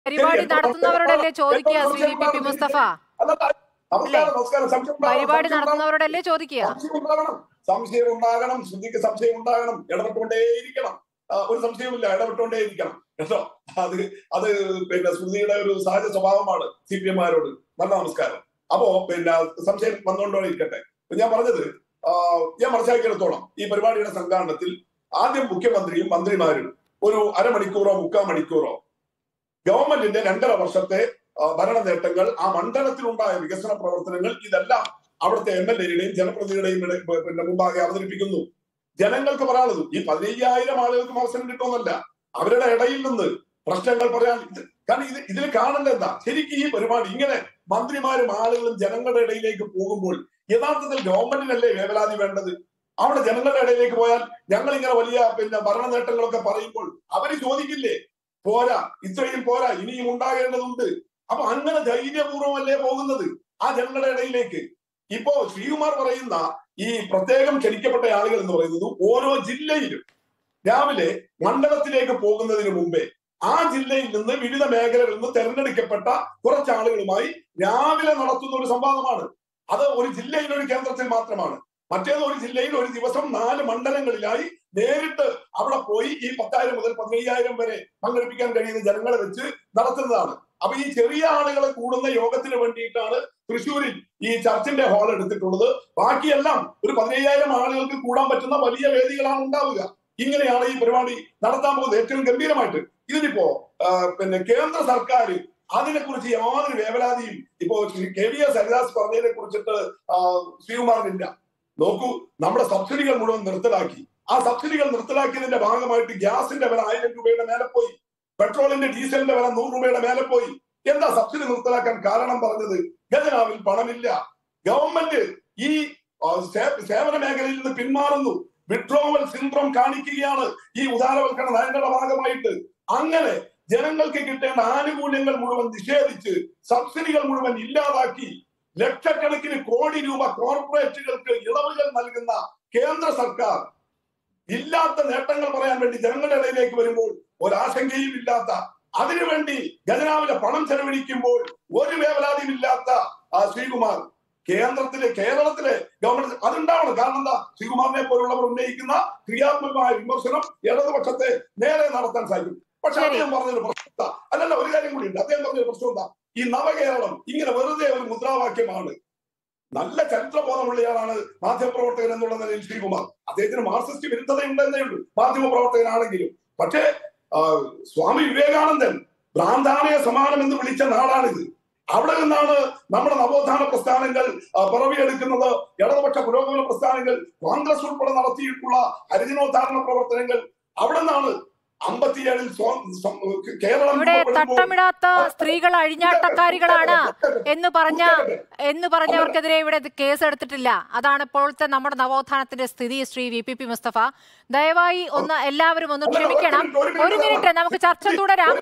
പരിപാടി നടത്തുന്നവരോടല്ലേ ചോദിക്കുക Shri V P P Mustafa അല്ല, നമസ്കാരം നമസ്കാരം സംശയം ഉണ്ടാവണം, പരിപാടി സംശയം ഉണ്ടാവണം. നടത്തുന്നവരോടല്ലേ ചോദിക്കുക സംശയം ഉണ്ടാകണം സംശയം ഉണ്ടാകണം ശ്രുതിക്ക് സംശയം ഉണ്ടാകണം ഇടപെട്ടുകൊണ്ടേയിരിക്കണം ആ, ഒരു സംശയവുമില്ല ഇടപെട്ടുകൊണ്ടേയിരിക്കണം കേട്ടോ അത് അത് പിന്നെ ശ്രുതിയുടെ ഒരു സഹജ സ്വഭാവമാണ് സി പി എമ്മാരോട് നല്ല നമസ്കാരം അപ്പോ പിന്നെ സംശയം വന്നുകൊണ്ടോ ഇരിക്കട്ടെ ഇപ്പൊ ഞാൻ പറഞ്ഞത് ആ, ഞാൻ മനസ്സിലാക്കിയെടുത്തോളം ഈ പരിപാടിയുടെ സംഘാടനത്തിൽ ആദ്യം മുഖ്യമന്ത്രിയും മന്ത്രിമാരും ഒരു അരമണിക്കൂറോ മുക്കാൽ മണിക്കൂറോ ഗവൺമെന്റിന്റെ രണ്ടര വർഷത്തെ ആ, ഭരണ നേട്ടങ്ങൾ ആ മണ്ഡലത്തിലുണ്ടായ വികസന പ്രവർത്തനങ്ങൾ ഇതെല്ലാം അവിടുത്തെ എം എൽ എയുടെയും ജനപ്രതിനിധിയുടെയും ഇട- പ- പിന്നെ മുമ്പാകെ അവതരിപ്പിക്കുന്നു ജനങ്ങൾക്ക് പറയാനുള്ളത് ഈ പതിനയ്യായിരം ആളുകൾക്ക് അവസരം കിട്ടുമെന്നല്ല അവരുടെ ഇടയിൽ നിന്ന് പ്രശ്നങ്ങൾ പറയാൻ ഇത് കാരണം ഇത് ഇതിൽ കാണേണ്ട എന്താ ശരിക്കും ഈ പരിപാടി ഇങ്ങനെ മന്ത്രിമാരും ആളുകളും ജനങ്ങളുടെ ഇടയിലേക്ക് പോകുമ്പോൾ യഥാർത്ഥത്തിൽ ഗവൺമെന്റിനല്ലേ വേവലാതി വേണ്ടത് അവിടെ ജനങ്ങളുടെ ഇടയിലേക്ക് പോയാൽ ഞങ്ങൾ ഇങ്ങനെ വലിയ പിന്നെ ഭരണ നേട്ടങ്ങളൊക്കെ പറയുമ്പോൾ അവര് ചോദിക്കില്ലേ പോരാ ഇത്രയും പോരാ ഇനിയും ഉണ്ടാകേണ്ടതുണ്ട് അപ്പൊ അങ്ങനെ ധൈര്യപൂർവ്വമല്ലേ പോകുന്നത് ആ ജനങ്ങളുടെ ഇടയിലേക്ക് ഇപ്പോ ശ്രീകുമാർ പറയുന്ന ഈ പ്രത്യേകം ക്ഷണിക്കപ്പെട്ട ആളുകൾ എന്ന് പറയുന്നത് ഓരോ ജില്ലയിലും രാവിലെ മണ്ഡലത്തിലേക്ക് പോകുന്നതിന് മുമ്പേ ആ ജില്ലയിൽ നിന്ന് വിവിധ മേഖലകളിൽ നിന്ന് തെരഞ്ഞെടുക്കപ്പെട്ട കുറച്ച് ആളുകളുമായി രാവിലെ നടത്തുന്ന ഒരു സംവാദമാണ് അത് ഒരു ജില്ലയിൽ ഒരു കേന്ദ്രത്തിൽ മാത്രമാണ് മറ്റേത് ഒരു ജില്ലയിൽ ഒരു ദിവസം നാല് മണ്ഡലങ്ങളിലായി നേരിട്ട് അവിടെ പോയി ഈ പത്തായിരം മുതൽ പതിനയ്യായിരം വരെ പങ്കെടുപ്പിക്കാൻ കഴിയുന്ന ജനങ്ങളെ വെച്ച് നടത്തുന്നതാണ് അപ്പൊ ഈ ചെറിയ ആളുകളെ കൂടുന്ന യോഗത്തിന് വേണ്ടിയിട്ടാണ് തൃശ്ശൂരിൽ ഈ ചർച്ചിന്റെ ഹാൾ എടുത്തിട്ടുള്ളത് ബാക്കിയെല്ലാം ഒരു പതിനയ്യായിരം ആളുകൾക്ക് കൂടാൻ പറ്റുന്ന വലിയ വേദികളാണ് ഉണ്ടാവുക ഇങ്ങനെയാണ് ഈ പരിപാടി നടത്താൻ പോകുന്നത് ഏറ്റവും ഗംഭീരമായിട്ട് ഇതിനിപ്പോ ആ, പിന്നെ കേന്ദ്ര സർക്കാർ അതിനെക്കുറിച്ച് യാതൊരു വേവലാതിയും ഇപ്പോ Shri K V S Haridas പറഞ്ഞതിനെ കുറിച്ചിട്ട് ആ, ശ്രീകുമാറിനില്ല നോക്കൂ നമ്മുടെ സബ്സിഡികൾ മുഴുവൻ നിർത്തലാക്കി ആ സബ്സിഡികൾ നിർത്തലാക്കിയതിന്റെ ഭാഗമായിട്ട് ഗ്യാസിന്റെ വില ആയിരം രൂപയുടെ മേലെ പോയി പെട്രോളിന്റെ ഡീസലിന്റെ വില നൂറ് രൂപയുടെ മേലെ പോയി എന്താ സബ്സിഡി നിർത്തലാക്കാൻ കാരണം പറഞ്ഞത് ഖജനാവിൽ പണമില്ല ഗവൺമെന്റ് ഈ ആ, സേ- സേവന മേഖലയിൽ നിന്ന് പിന്മാറുന്നു വിഡ്രോവൽ സിൻഡ്രോം കാണിക്കുകയാണ് ഈ ഉദാരവൽക്കരണ നയങ്ങളുടെ ഭാഗമായിട്ട് അങ്ങനെ ജനങ്ങൾക്ക് കിട്ടേണ്ട ആനുകൂല്യങ്ങൾ മുഴുവൻ നിഷേധിച്ച് സബ്സിഡികൾ മുഴുവൻ ഇല്ലാതാക്കി ലക്ഷക്കണക്കിന് കോടി രൂപ കോർപ്പറേറ്റുകൾക്ക് ഇളവുകൾ നൽകുന്ന കേന്ദ്ര സർക്കാർ ഇല്ലാത്ത നേട്ടങ്ങൾ പറയാൻ വേണ്ടി ജനങ്ങളുടെ ഇടയിലേക്ക് വരുമ്പോൾ ഒരാശങ്കയും ഇല്ലാത്ത അതിനുവേണ്ടി ഖജനാവിലെ പണം ചെലവഴിക്കുമ്പോൾ ഒരു വേവലാതിയും ഇല്ലാത്ത ആ ശ്രീകുമാർ കേന്ദ്രത്തിലെ കേരളത്തിലെ ഗവൺമെന്റ് അതുണ്ടാവണം കാരണം എന്താ ശ്രീകുമാറിനെ പോലുള്ളവർ ഉന്നയിക്കുന്ന ക്രിയാത്മകമായ വിമർശനം ഇടതുപക്ഷത്തെ നേരെ നടത്താൻ സാധിക്കും പക്ഷെ ശരി. അദ്ദേഹം പറഞ്ഞൊരു പ്രശ്നം എന്താ അല്ലല്ല ഒരു കാര്യം കൂടി ഉണ്ട് അദ്ദേഹം പറഞ്ഞൊരു പ്രശ്നം എന്താ ഈ നവകേരളം ഇങ്ങനെ വെറുതെ ഒരു മുദ്രാവാക്യമാണ് നല്ല ചരിത്രബോധമുള്ളയാളാണ് മാധ്യമപ്രവർത്തകൻ എന്നുള്ള നിലയിൽ ശ്രീകുമാർ അദ്ദേഹത്തിന് മാർക്സിസ്റ്റ് വിരുദ്ധതയുണ്ടെന്നേ ഉള്ളൂ മാധ്യമപ്രവർത്തകനാണെങ്കിലും പക്ഷേ ആ, സ്വാമി വിവേകാനന്ദൻ ഭ്രാന്താനയ സമാനം എന്ന് വിളിച്ച നാടാണിത് അവിടെ നിന്നാണ് നമ്മുടെ നവോത്ഥാന പ്രസ്ഥാനങ്ങൾ ആ, പിറവിയെടുക്കുന്നത് ഇടതുപക്ഷ പുരോഗമന പ്രസ്ഥാനങ്ങൾ കോൺഗ്രസ് ഉൾപ്പെടെ നടത്തിയിട്ടുള്ള ഹരിജനോദ്ധാരണ പ്രവർത്തനങ്ങൾ അവിടെ നിന്നാണ് അമ്പത്തിയേഴിൽ സ്വ- സ്വ- കേരളം ഇവിടെ രൂപപ്പെടുമ്പോൾ- തട്ടമിടാത്ത സ്ത്രീകൾ അഴിഞ്ഞാട്ടക്കാരികളാണ് എന്ന് പറഞ്ഞ എന്ന് പറഞ്ഞവർക്കെതിരെ ഇവിടെ ഇത് കേസെടുത്തിട്ടില്ല അതാണ് ഇപ്പോഴത്തെ നമ്മുടെ നവോത്ഥാനത്തിന്റെ സ്ഥിതി Shri V P P Mustafa ദയവായി ഒന്ന് എല്ലാവരും ഒന്ന് ക്ഷമിക്കണം ഒരു മിനിറ്റ് നമുക്ക് ചർച്ച തുടരാം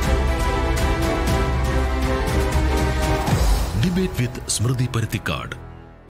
ഡിബേറ്റ് വിത്ത് സ്മൃതി പരുത്തിക്കാട്